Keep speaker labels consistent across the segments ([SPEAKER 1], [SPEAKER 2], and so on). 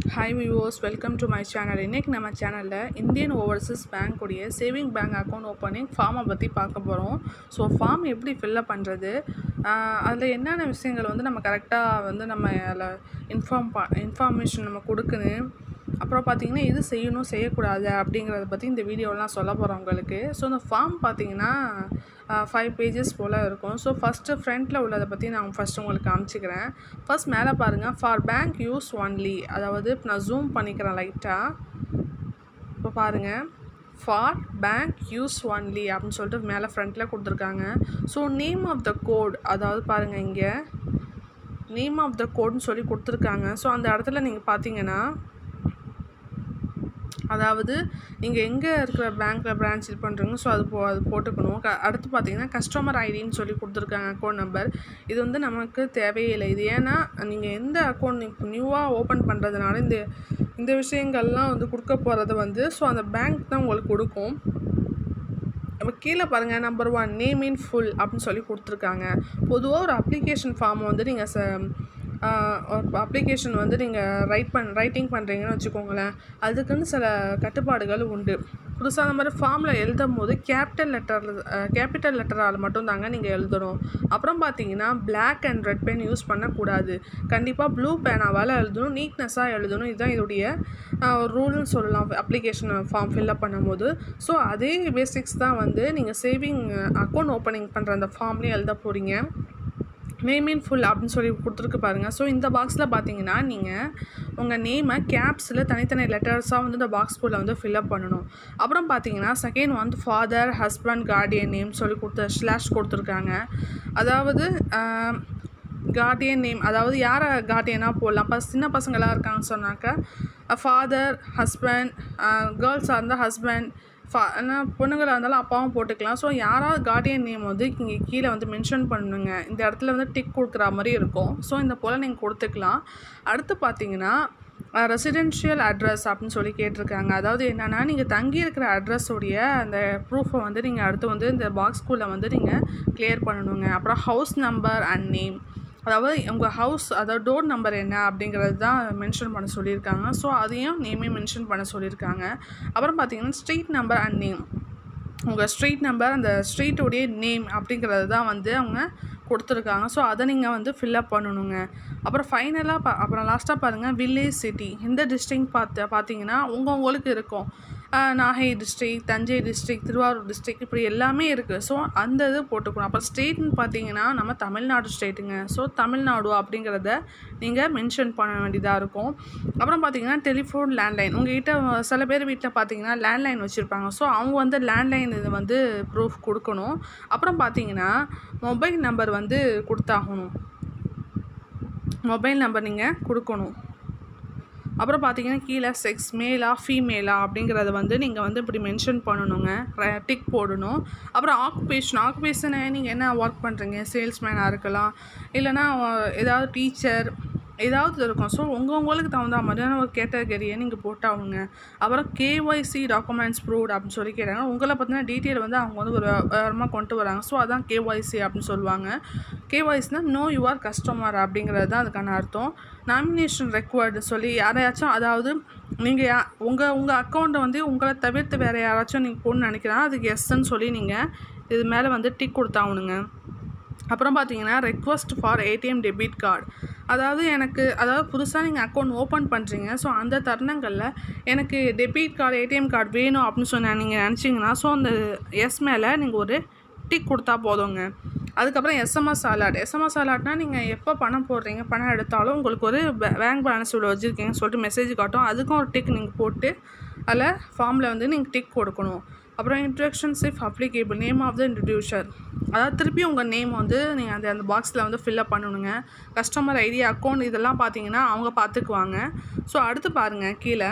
[SPEAKER 1] hi viewers welcome to my channel இன்றைக்கி நம்ம சேனலில் இந்தியன் ஓவர்சீஸ் பேங்க் உடைய சேவிங் பேங்க் அக்கௌண்ட் ஓப்பனிங் ஃபார்மை பற்றி பார்க்க போகிறோம் ஸோ ஃபார்ம் எப்படி ஃபில்லப் பண்ணுறது அதில் என்னென்ன விஷயங்கள் வந்து நம்ம கரெக்டாக வந்து நம்ம அதில் இன்ஃபார்ம் ப இன்ஃபார்மேஷன் நம்ம கொடுக்கணும் அப்புறம் பார்த்தீங்கன்னா இது செய்யணும் செய்யக்கூடாது அப்படிங்கிறத பற்றி இந்த வீடியோலாம் சொல்ல போகிறோம் உங்களுக்கு ஸோ இந்த ஃபார்ம் பார்த்தீங்கன்னா ஃபைவ் பேஜஸ் போல் இருக்கும் ஸோ ஃபஸ்ட்டு ஃப்ரண்ட்டில் உள்ளதை பற்றி நான் ஃபஸ்ட்டு உங்களுக்கு காமிச்சிக்கிறேன் ஃபர்ஸ்ட் மேலே பாருங்கள் ஃபார் பேங்க் யூஸ் ஒன்லி அதாவது இப்போ நான் ஜூம் பண்ணிக்கிறேன் லைட்டாக இப்போ பாருங்கள் ஃபார் பேங்க் யூஸ் ஒன்லி அப்படின்னு சொல்லிட்டு மேலே ஃப்ரண்ட்டில் கொடுத்துருக்காங்க so name of the code அதாவது பாருங்கள் இங்கே நேம் ஆஃப் த கோட்னு சொல்லி கொடுத்துருக்காங்க ஸோ அந்த இடத்துல நீங்கள் பார்த்தீங்கன்னா அதாவது நீங்கள் எங்கே இருக்கிற பேங்க்கில் பிரான்ச் இது பண்ணுறீங்க ஸோ அது போ அது போட்டுக்கணும் க அடுத்து பார்த்தீங்கன்னா கஸ்டமர் ஐடின்னு சொல்லி கொடுத்துருக்காங்க அக்கௌண்ட் நம்பர் இது வந்து நமக்கு தேவையில்லை இது ஏன்னா நீங்கள் எந்த அக்கௌண்ட் இப்போ நியூவாக ஓப்பன் பண்ணுறதுனால இந்த இந்த விஷயங்கள்லாம் வந்து கொடுக்க போகிறது வந்து ஸோ அந்த பேங்க் தான் உங்களுக்கு கொடுக்கும் இப்போ கீழே பாருங்கள் number one name in full அப்படின்னு சொல்லி கொடுத்துருக்காங்க பொதுவாக ஒரு அப்ளிகேஷன் ஃபார்ம் வந்து நீங்கள் ச அப்ளிகேஷன் வந்து நீங்கள் ரைட் பண் ரைட்டிங் பண்ணுறீங்கன்னு வச்சுக்கோங்களேன் அதுக்குன்னு சில கட்டுப்பாடுகள் உண்டு புதுசாக அந்த மாதிரி ஃபார்மில் எழுதும் போது கேபிட்டல் லெட்டர் கேபிட்டல் லெட்டரால் மட்டும்தாங்க நீங்கள் எழுதணும் அப்புறம் பார்த்தீங்கன்னா black and red pen use பண்ணக்கூடாது கண்டிப்பாக ப்ளூ பேனாவால் எழுதணும் நீட்னஸாக எழுதணும் இதுதான் இதோடைய ரூல்னு சொல்லலாம் அப்ளிகேஷன் ஃபார்ம் ஃபில்அப் பண்ணும்போது ஸோ அதே பேசிக்ஸ் தான் வந்து நீங்கள் சேவிங் அக்கௌண்ட் ஓப்பனிங் பண்ணுற அந்த ஃபார்ம்லேயே எழுத போகிறீங்க நேம் இன் ஃபுல் அப்படின்னு சொல்லி கொடுத்துருக்கு பாருங்கள் ஸோ இந்த பாக்ஸில் பார்த்தீங்கன்னா நீங்கள் உங்கள் நேமை கேப்ஸில் தனித்தனி லெட்டர்ஸாக வந்து இந்த பாக்ஸ்குள்ளே வந்து ஃபில்அப் பண்ணணும் அப்புறம் பார்த்தீங்கன்னா செகண்ட் வந்து ஃபாதர் ஹஸ்பண்ட் கார்டியன் நேம் சொல்லி கொடுத்து ஸ்லாஷ் கொடுத்துருக்காங்க அதாவது கார்டியன் நேம் அதாவது யாரை கார்டியனாக போடலாம் இப்போ சின்ன பசங்களாக இருக்காங்கன்னு சொன்னாக்கா ஃபாதர் ஹஸ்பண்ட் கேர்ள்ஸாக இருந்தால் ஹஸ்பண்ட் ஃபா ஆனால் பொண்ணுங்களாக இருந்தாலும் அப்பாவும் போட்டுக்கலாம் ஸோ யாராவது கார்டியன் நேம் வந்து இங்கே கீழே வந்து மென்ஷன் பண்ணுங்க இந்த இடத்துல வந்து டிக் கொடுக்குற மாதிரி இருக்கும் ஸோ இந்த போல் நீங்கள் கொடுத்துக்கலாம் அடுத்து பார்த்தீங்கன்னா ரெசிடென்ஷியல் அட்ரஸ் அப்படின்னு சொல்லி கேட்டிருக்காங்க அதாவது என்னென்னா நீங்கள் தங்கி இருக்கிற அட்ரஸோடைய அந்த ப்ரூஃபை வந்து நீங்கள் அடுத்து வந்து இந்த பாக்ஸ்குள்ளே வந்து நீங்கள் கிளியர் பண்ணணுங்க அப்புறம் ஹவுஸ் நம்பர் அண்ட் நேம் அதாவது உங்கள் ஹவுஸ் அதாவது டோர் நம்பர் என்ன அப்படிங்கிறது தான் மென்ஷன் பண்ண சொல்லியிருக்காங்க ஸோ அதையும் நேமே மென்ஷன் பண்ண சொல்லியிருக்காங்க அப்புறம் பார்த்தீங்கன்னா ஸ்ட்ரீட் நம்பர் அண்ட் நேம் உங்கள் ஸ்ட்ரீட் நம்பர் அந்த ஸ்ட்ரீட்டுடைய நேம் அப்படிங்கிறது தான் வந்து அவங்க கொடுத்துருக்காங்க ஸோ அதை நீங்கள் வந்து ஃபில்அப் பண்ணணுங்க அப்புறம் ஃபைனலாக பா அப்புறம் லாஸ்ட்டாக பாருங்கள் வில்லேஜ் சிட்டி இந்த டிஸ்ட்ரிக்ட் பார்த்து பார்த்தீங்கன்னா உங்கள் உங்களுக்கு இருக்கும் Nagai district Thanjai district Thiruvarur district இப்படி எல்லாமே இருக்குது ஸோ அந்த இது போட்டுக்கணும் அப்புறம் ஸ்டேட்னு பார்த்தீங்கன்னா நம்ம தமிழ்நாடு ஸ்டேட்டுங்க ஸோ தமிழ்நாடு அப்படிங்கிறத நீங்கள் மென்ஷன் பண்ண வேண்டியதாக இருக்கும் அப்புறம் பார்த்தீங்கன்னா டெலிஃபோன் லேண்ட்லைன் உங்கள்கிட்ட சில பேர் வீட்டில் பார்த்தீங்கன்னா லேண்ட்லைன் வச்சுருப்பாங்க ஸோ அவங்க வந்து லேண்ட்லைன் இது வந்து ப்ரூஃப் கொடுக்கணும் அப்புறம் பார்த்தீங்கன்னா மொபைல் நம்பர் வந்து கொடுத்தாகணும் மொபைல் நம்பர் நீங்கள் கொடுக்கணும் அப்புறம் பார்த்தீங்கன்னா கீழே செக்ஸ் மேலா ஃபீமேலா அப்படிங்கிறத வந்து நீங்கள் வந்து இப்படி மென்ஷன் பண்ணணுங்க டிக் போடணும் அப்புறம் ஆக்குபேஷன் ஆக்குபேஷனை நீங்கள் என்ன ஒர்க் பண்ணுறீங்க சேல்ஸ்மேனாக இருக்கலாம் இல்லைனா ஏதாவது டீச்சர் ஏதாவது இருக்கும் ஸோ உங்கள் உங்களுக்கு தகுந்த மாதிரியான ஒரு கேட்டகரியை நீங்கள் போட்டாவுங்க அப்புறம் கேஒய்சி டாக்குமெண்ட்ஸ் ப்ரூவ்ட் அப்படின்னு சொல்லி கேட்டாங்க உங்களை பற்றின டீட்டெயில் வந்து அவங்க வந்து ஒரு விவரமாக கொண்டு வராங்க ஸோ அதான் கேஒய்சி அப்படின்னு சொல்லுவாங்க கேஒய்சினா நோ யுவர் கஸ்டமர் அப்படிங்கிறது தான் அதுக்கான அர்த்தம் நாமினேஷன் ரெக்வர்டு சொல்லி யாரையாச்சும் அதாவது நீங்கள் யா உங்கள் உங்கள் அக்கௌண்ட்டை வந்து உங்களை தவிர்த்து வேறு யாராச்சும் நீங்கள் போடணும்னு நினைக்கிறா அதுக்கு எஸ்ன்னு சொல்லி நீங்கள் இது மேலே வந்து டிக் கொடுத்தாகணுங்க அப்புறம் பார்த்தீங்கன்னா request for ATM debit card அதாவது எனக்கு அதாவது புதுசாக நீங்கள் அக்கௌண்ட் ஓப்பன் பண்ணுறீங்க ஸோ அந்த தருணங்களில் எனக்கு டெபிட் கார்டு ஏடிஎம் கார்டு வேணும் அப்படின்னு சொன்ன நீங்கள் நினச்சிங்கன்னா ஸோ அந்த எஸ் மேலே நீங்கள் ஒரு டிக் கொடுத்தா போதுங்க அதுக்கப்புறம் எஸ்எம்எஸ் அலர்ட் எஸ்எம்எஸ் அலர்ட்னா நீங்கள் எப்போ பணம் போடுறீங்க பணம் எடுத்தாலும் உங்களுக்கு ஒரு பேங்க் பேலன்ஸ் இவ்வளோ வச்சுருக்கீங்கன்னு சொல்லிட்டு மெசேஜ் காட்டும் அதுக்கும் ஒரு டிக் நீங்கள் போட்டு அதில் ஃபார்மில் வந்து நீங்கள் டிக் கொடுக்கணும் அப்புறம் introductions if applicable name of the introducer அதாவது திருப்பி உங்கள் நேம் வந்து நீங்கள் அந்த அந்த பாக்ஸில் வந்து ஃபில்அப் பண்ணணுங்க கஸ்டமர் ஐடி அக்கௌண்ட் இதெல்லாம் பார்த்தீங்கன்னா அவங்க பார்த்துக்குவாங்க ஸோ அடுத்து பாருங்கள் கீழே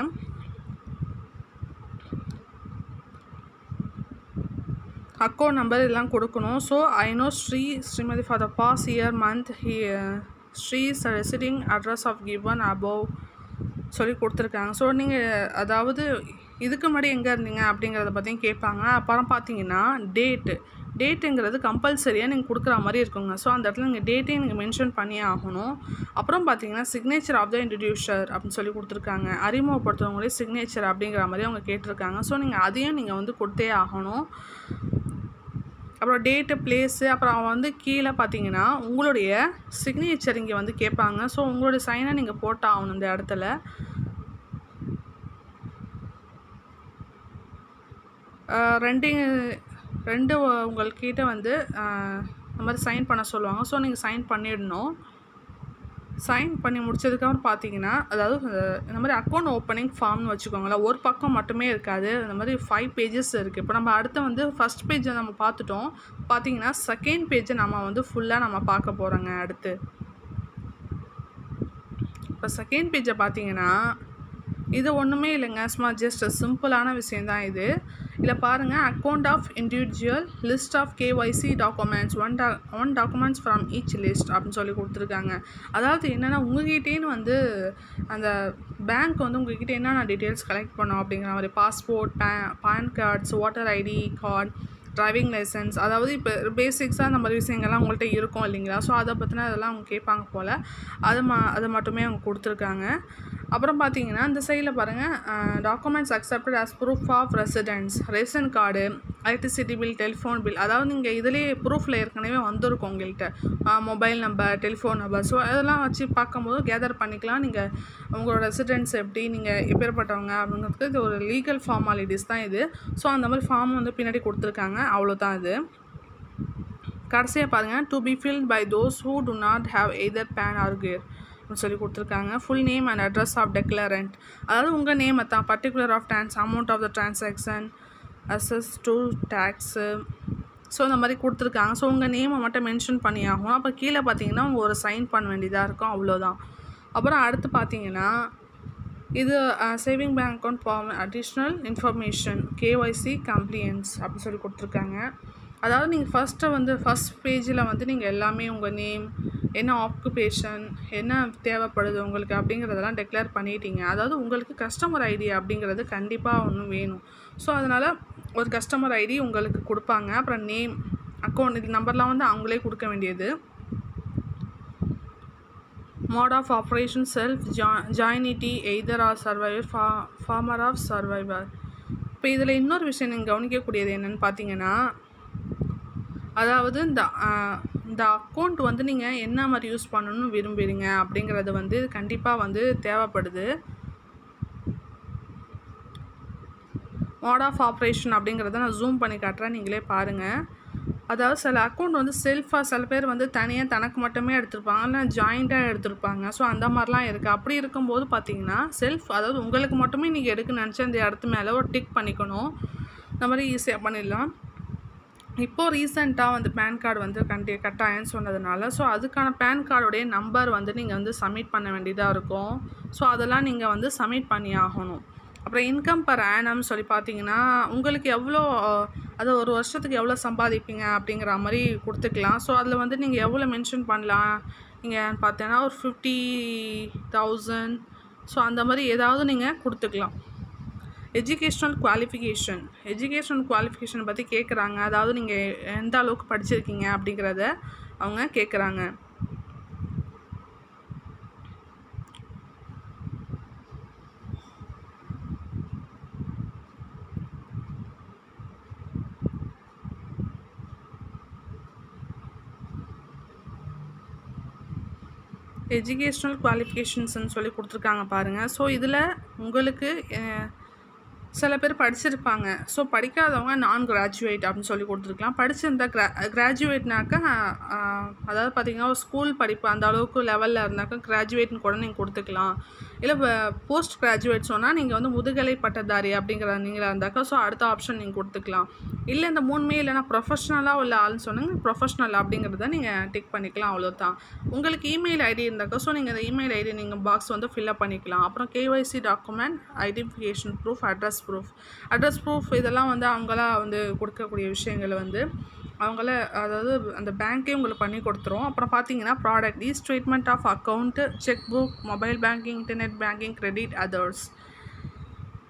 [SPEAKER 1] அக்கௌண்ட் நம்பர் இதெல்லாம் கொடுக்கணும் so I know Shri Shrimati for the past year month he she residing address of given above சொல்லி கொடுத்துருக்காங்க ஸோ நீங்கள் அதாவது இதுக்கு முன்னாடி எங்கே இருந்தீங்க அப்படிங்கிறத பற்றியும் கேட்பாங்க அப்புறம் பார்த்தீங்கன்னா டேட்டு டேட்டுங்கிறது கம்பல்சரியாக நீங்கள் கொடுக்குற மாதிரி இருக்குங்க ஸோ அந்த இடத்துல நீங்கள் டேட்டையும் நீங்கள் மென்ஷன் பண்ணியே ஆகணும் அப்புறம் பார்த்தீங்கன்னா சிக்னேச்சர் ஆஃப் த இன்ட்ரடியூசர் அப்படின்னு சொல்லி கொடுத்துருக்காங்க அறிமுகப்படுத்துறவங்களே சிக்னேச்சர் அப்படிங்கிற மாதிரி அவங்க கேட்டிருக்காங்க ஸோ நீங்கள் அதையும் நீங்கள் வந்து கொடுத்தே ஆகணும் அப்புறம் டேட்டு பிளேஸு அப்புறம் அவன் வந்து கீழே பார்த்தீங்கன்னா உங்களுடைய சிக்னேச்சர் இங்கே வந்து கேட்பாங்க ஸோ உங்களுடைய சைனை நீங்கள் போட்டாகணும் இந்த இடத்துல ஆஹ் ரெண்டு ரெண்டு உ- உங்கள்கிட்ட வந்து ஆஹ் இந்த மாதிரி சைன் பண்ண சொல்லுவாங்க ஸோ நீங்கள் சைன் பண்ணிடணும் சைன் பண்ணி முடிச்சதுக்கப்புறம் பார்த்தீங்கன்னா அதாவது அஹ், இந்த மாதிரி அக்கௌண்ட் ஓப்பனிங் ஃபார்ம்னு வச்சுக்கோங்களேன் ஒரு பக்கம் மட்டுமே இருக்காது இந்த மாதிரி ஃபைவ் பேஜஸ் இருக்குது இப்போ நம்ம அடுத்து வந்து ஃபஸ்ட் பேஜை நம்ம பார்த்துட்டோம் பார்த்தீங்கன்னா செகண்ட் பேஜை நம்ம வந்து ஃபுல்லாக நம்ம பார்க்க போகிறோங்க அடுத்து இப்போ செகண்ட் பேஜை பார்த்தீங்கன்னா இது ஒன்றுமே இல்லைங்க சும்மா ஜஸ்ட் சிம்பிளான விஷயந்தான் இது இதில் பாருங்கள் account of individual list of KYC documents one to one documents from each list அப்படின்னு சொல்லி கொடுத்துருக்காங்க அதாவது என்னென்னா உங்ககிட்டேன்னு வந்து அந்த பேங்க் வந்து உங்ககிட்ட என்னென்ன டீட்டெயில்ஸ் கலெக்ட் பண்ணோம் அப்படிங்கிற மாதிரி passport pa PAN cards voter ID card driving licence அதாவது இப்போ பேசிக்ஸாக அந்த மாதிரி விஷயங்கள்லாம் உங்கள்கிட்ட இருக்கும் இல்லைங்களா ஸோ அதை பற்றின அதெல்லாம் அவங்க கேட்பாங்க போல் அது மா அதை மட்டுமே அவங்க கொடுத்துருக்காங்க அப்புறம் பார்த்தீங்கன்னா இந்த சைடில் பாருங்கள் documents accepted as proof of residence ration card electricity bill telephone bill அதாவது நீங்கள் இதுலேயே ப்ரூஃபில் ஏற்கனவே வந்திருக்கும் உங்கள்கிட்ட mobile number telephone number so அதெல்லாம் வச்சு பார்க்கும்போது கேதர் பண்ணிக்கலாம் நீங்கள் உங்களோட ரெசிடென்ஸ் எப்படி நீங்கள் எப்பேற்பட்டவங்க அப்படிங்கிறதுக்கு இது ஒரு லீகல் ஃபார்மாலிட்டிஸ் தான் இது ஸோ அந்த மாதிரி ஃபார்ம் வந்து பின்னாடி கொடுத்துருக்காங்க அவ்வளோதான் இது கடைசியாக பாருங்கள் to be filled by those who do not have either PAN or care அப்படின்னு சொல்லி கொடுத்துருக்காங்க full name and address of declarant அதாவது உங்கள் நேமை தான் particular of trans amount of the transaction assess to tax so இந்த மாதிரி கொடுத்துருக்காங்க ஸோ உங்கள் நேமை மட்டும் மென்ஷன் பண்ணி ஆகும் அப்போ கீழே பார்த்தீங்கன்னா உங்கள் ஒரு சைன் பண்ண வேண்டியதாக இருக்கும் அவ்வளோதான் அப்புறம் அடுத்து பார்த்தீங்கன்னா இது saving bank account form additional information KYC compliance அப்படின்னு சொல்லி கொடுத்துருக்காங்க அதாவது நீங்கள் ஃபஸ்ட்டு வந்து ஃபஸ்ட் பேஜில் வந்து நீங்கள் எல்லாமே உங்கள் நேம் என்ன ஆக்குபேஷன் என்ன தேவைப்படுது உங்களுக்கு அப்படிங்கிறதெல்லாம் டெக்ளேர் பண்ணிட்டீங்க அதாவது உங்களுக்கு கஸ்டமர் ஐடி அப்படிங்கிறது கண்டிப்பாக ஒன்று வேணும் ஸோ அதனால் ஒரு கஸ்டமர் ஐடி உங்களுக்கு கொடுப்பாங்க அப்புறம் நேம் அக்கௌண்ட் இது நம்பர்லாம் வந்து அவங்களே கொடுக்க வேண்டியது mode of operation self jo- joinity either or survivor fa- farmer of survivor இப்போ இதில் இன்னொரு விஷயம் நீங்கள் கவனிக்கக்கூடியது என்னன்னு பார்த்தீங்கன்னா அதாவது இந்த ஆஹ், இந்த அக்கௌண்ட் வந்து நீங்கள் என்ன மாதிரி யூஸ் பண்ணணும்னு விரும்புகிறீங்க அப்படிங்கிறது வந்து கண்டிப்பாக வந்து தேவைப்படுது மோட் ஆஃப் ஆப்ரேஷன் அப்படிங்கிறத நான் ஜூம் பண்ணி காட்டுறேன் நீங்களே பாருங்கள் அதாவது சில அக்கௌண்ட் வந்து செல்ஃபாக சில பேர் வந்து தனியாக தனக்கு மட்டுமே எடுத்திருப்பாங்க இல்லை ஜாயிண்ட்டாக எடுத்திருப்பாங்க ஸோ அந்த மாதிரிலாம் இருக்குது அப்படி இருக்கும்போது பார்த்தீங்கன்னா செல்ஃப் அதாவது உங்களுக்கு மட்டுமே நீங்கள் எடுக்க நினச்ச இந்த இடத்து மேலே ஒரு டிக் பண்ணிக்கணும் இந்த மாதிரி ஈஸியாக பண்ணிடலாம் இப்போது ரீசெண்டாக வந்து பேன் கார்டு வந்து கண்டி கட்டாயம்னு சொன்னதுனால ஸோ அதுக்கான பேன் கார்டுடைய நம்பர் வந்து நீங்கள் வந்து சப்மிட் பண்ண வேண்டியதாக இருக்கும் ஸோ அதெல்லாம் நீங்கள் வந்து சப்மிட் பண்ணி ஆகணும் அப்புறம் இன்கம் பர் ஆனம் சொல்லி பார்த்தீங்கன்னா உங்களுக்கு எவ்வளோ அது ஒரு வருஷத்துக்கு எவ்வளோ சம்பாதிப்பீங்க அப்படிங்கிற மாதிரி கொடுத்துக்கலாம் ஸோ அதில் வந்து நீங்கள் எவ்வளோ மென்ஷன் பண்ணலாம் நீங்கள் பார்த்தீங்கன்னா ஒரு ஃபிஃப்டி தௌசண்ட் ஸோ அந்த மாதிரி ஏதாவது நீங்கள் கொடுத்துக்கலாம் எஜுகேஷ்னல் குவாலிஃபிகேஷன் எஜுகேஷனல் குவாலிஃபிகேஷன் பற்றி கேட்குறாங்க அதாவது நீங்கள் எந்த அளவுக்கு படிச்சிருக்கீங்க அப்படிங்கிறத அவங்க கேட்குறாங்க எஜுகேஷ்னல் குவாலிஃபிகேஷன்ஸ்னு சொல்லி கொடுத்துருக்காங்க பாருங்கள் ஸோ இதில் உங்களுக்கு அஹ், சில பேர் படிச்சிருப்பாங்க ஸோ படிக்காதவங்க நான் கிராஜுவேட் அப்படின்னு சொல்லி கொடுத்துருக்கலாம் படிச்சிருந்தா கிரா கிராஜுவேட்னாக்கா அதாவது பார்த்தீங்கன்னா ஒரு ஸ்கூல் படிப்பு அந்த அளவுக்கு லெவலில் இருந்தாக்கா கிராஜுவேட்னு கூட நீங்கள் கொடுத்துக்கலாம் இல்லை போஸ்ட் கிராஜுவேட் சொன்னால் நீங்கள் வந்து முதுகலை பட்டதாரி அப்படிங்கிற நீங்களாக இருந்தாக்கா ஸோ அடுத்த ஆப்ஷன் நீங்கள் கொடுத்துக்கலாம் இல்லை இந்த மூணுமே இல்லைனா ப்ரொஃபஷ்னலாக உள்ள ஆள்னு சொன்னாங்க ப்ரொஃபஷ்னல் அப்படிங்கிறத நீங்கள் டிக் பண்ணிக்கலாம் அவ்வளோதான் உங்களுக்கு இமெயில் ஐடி இருந்தாக்கா ஸோ நீங்கள் இந்த இமெயில் ஐடி நீங்கள் பாக்ஸ் வந்து ஃபில்அப் பண்ணிக்கலாம் அப்புறம் KYC document identification proof address proof address proof இதெல்லாம் வந்து அவங்களா வந்து கொடுக்கக்கூடிய விஷயங்கள் வந்து அவங்கள அதாவது அந்த பேங்க்கே உங்களுக்கு பண்ணி கொடுத்துரும் அப்புறம் பார்த்தீங்கன்னா product E statement of account cheque book mobile banking internet banking credit others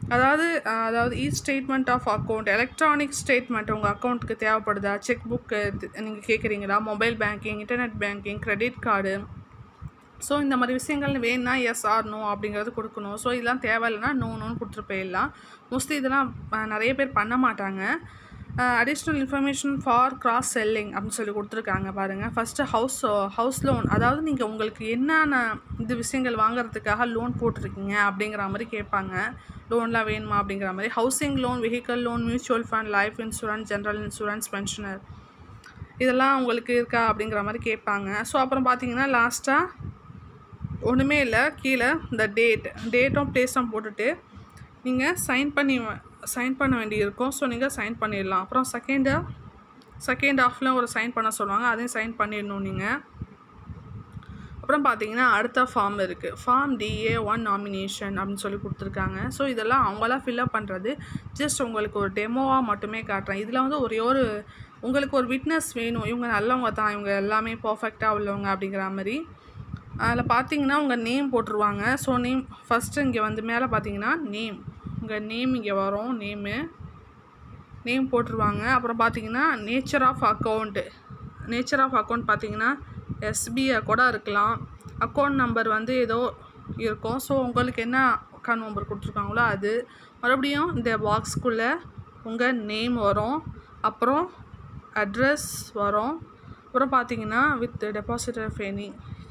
[SPEAKER 1] அதாவது அஹ், அதாவது E statement of account electronic statement உங்கள் அக்கௌண்ட்டுக்கு தேவைப்படுதா செக் புக்கு நீங்கள் கேட்குறீங்களா mobile banking internet banking credit card so இந்த மாதிரி விஷயங்கள் வேணும்னா எஸ் ஆர் நோ அப்படிங்கிறது கொடுக்கணும் ஸோ இதெல்லாம் தேவையில்லைனா நோ நோன்னு கொடுத்துட்டு போயிடலாம் மோஸ்ட்லி இதெல்லாம் அஹ், நிறைய பேர் பண்ண மாட்டாங்க additional information for cross selling அப்படின்னு சொல்லி கொடுத்துருக்காங்க பாருங்கள் ஃபஸ்ட்டு ஹவுஸ் ஹவுஸ் லோன் அதாவது நீங்கள் உங்களுக்கு என்னென்ன இது விஷயங்கள் வாங்குறதுக்காக லோன் போட்டிருக்கீங்க அப்படிங்கிற மாதிரி கேட்பாங்க லோன்லாம் வேணுமா அப்படிங்கிற மாதிரி housing loan vehicle loan mutual fund life insurance general insurance pensioner இதெல்லாம் உங்களுக்கு இருக்கா அப்படிங்கிற மாதிரி கேட்பாங்க ஸோ அப்புறம் பார்த்தீங்கன்னா லாஸ்ட்டாக ஒன்றுமே இல்லை கீழே இந்த டேட் டேட்டும் ப்ளேஸும் போட்டுட்டு நீங்கள் சைன் பண்ணி சைன் பண்ண வேண்டியிருக்கும் ஸோ நீங்கள் சைன் பண்ணிடலாம் அப்புறம் செகண்டு செகண்ட் ஹாஃபில் ஒரு சைன் பண்ண சொல்லுவாங்க அதையும் சைன் பண்ணிடணும் நீங்கள் அப்புறம் பார்த்தீங்கன்னா அடுத்த ஃபார்ம் இருக்குது ஃபார்ம் டிஏ ஒன் நாமினேஷன் அப்படின்னு சொல்லி கொடுத்துருக்காங்க ஸோ இதெல்லாம் அவங்களாம் ஃபில்அப் பண்ணுறது ஜஸ்ட் உங்களுக்கு ஒரு டெமோவாக மட்டுமே காட்டுறேன் இதில் வந்து ஒரே ஒரு உங்களுக்கு ஒரு விட்னஸ் வேணும் இவங்க நல்லவங்க தான் இவங்க எல்லாமே பர்ஃபெக்டாக உள்ளவங்க அப்படிங்கிற மாதிரி அதில் பார்த்தீங்கன்னா உங்கள் நேம் போட்டுருவாங்க ஸோ நேம் ஃபஸ்ட்டு இங்கே வந்து மேலே பார்த்தீங்கன்னா நேம் உங்கள் நேம் இங்கே வரும் நேமு நேம் போட்டுருவாங்க அப்புறம் பார்த்தீங்கன்னா nature of account nature of account பார்த்தீங்கன்னா எஸ்பிஐ கூட இருக்கலாம் அக்கௌண்ட் நம்பர் வந்து ஏதோ இருக்கும் ஸோ உங்களுக்கு என்ன அக்கௌண்ட் நம்பர் கொடுத்துருக்காங்களோ அது மறுபடியும் இந்த பாக்ஸ்க்குள்ளே உங்கள் நேம் வரும் அப்புறம் அட்ரஸ் வரும் அப்புறம் பார்த்தீங்கன்னா with depositor of any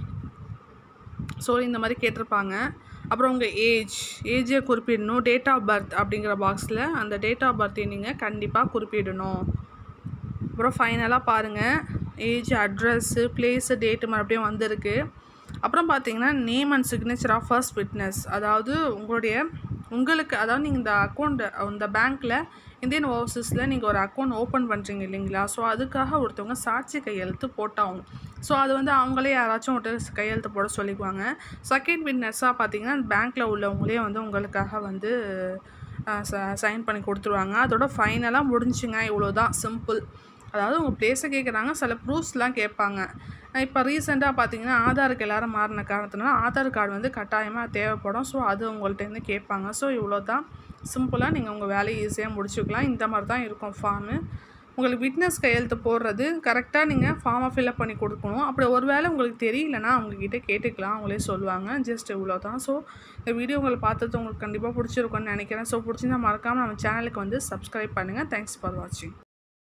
[SPEAKER 1] so இந்த மாதிரி கேட்டிருப்பாங்க அப்புறம் உங்கள் ஏஜ் ஏஜை குறிப்பிடணும் டேட் ஆஃப் பர்த் அப்படிங்கிற பாக்ஸில் அந்த டேட் ஆஃப் பர்த்தை நீங்கள் கண்டிப்பாக குறிப்பிடணும் அப்புறம் ஃபைனலாக பாருங்கள் ஏஜ் அட்ரஸ்ஸு பிளேஸு டேட்டு மறுபடியும் வந்திருக்கு அப்புறம் பார்த்தீங்கன்னா name and signature of first witness அதாவது உங்களுடைய உங்களுக்கு அதாவது நீங்கள் இந்த அக்கௌண்ட் இந்த பேங்க்கில் இந்தியன் ஓவர்சீஸில் நீங்கள் ஒரு அக்கௌண்ட் ஓப்பன் பண்ணுறீங்க இல்லைங்களா ஸோ அதுக்காக ஒருத்தவங்க சாட்சி கையெழுத்து போட்டாகணும் ஸோ அது வந்து அவங்களே யாராச்சும் ஒருத்தர் கையெழுத்து போட சொல்லிக்குவாங்க செகண்ட் விட்னஸாக பார்த்தீங்கன்னா பேங்க்கில் உள்ளவங்களே வந்து உங்களுக்காக வந்து சைன் பண்ணி கொடுத்துருவாங்க அதோட ஃபைனலாக முடிஞ்சுங்க இவ்வளோ தான் சிம்பிள் அதாவது உங்கள் பிளேஸை கேட்குறாங்க சில ப்ரூஃப்ஸ்லாம் கேட்பாங்க இப்போ ரீசெண்டாக பார்த்தீங்கன்னா ஆதாருக்கு எல்லாரும் மாறின காரணத்தினால ஆதார் கார்டு வந்து கட்டாயமாக தேவைப்படும் ஸோ அது உங்கள்கிட்டருந்து கேட்பாங்க ஸோ இவ்வளோ தான் சிம்பிளாக நீங்கள் உங்கள் வேலையை ஈஸியாக முடிச்சுக்கலாம் இந்த மாதிரி தான் இருக்கும் ஃபார்மு உங்களுக்கு விட்னஸ் கையெழுத்து போடுறது கரெக்டாக நீங்கள் ஃபார்மை ஃபில்அப் பண்ணி கொடுக்கணும் அப்படி ஒரு வேளை உங்களுக்கு தெரியலனா அவங்கக்கிட்ட கேட்டுக்கலாம் அவங்களே சொல்லுவாங்க ஜஸ்ட் இவ்வளோ தான் ஸோ இந்த வீடியோ உங்களை பார்த்தது உங்களுக்கு கண்டிப்பாக பிடிச்சிருக்கும்னு நினைக்கிறேன் ஸோ பிடிச்சிருந்தா மறக்காமல் நம்ம சேனலுக்கு வந்து சப்ஸ்கிரைப் பண்ணுங்கள் தேங்க்ஸ் ஃபார் வாட்சிங்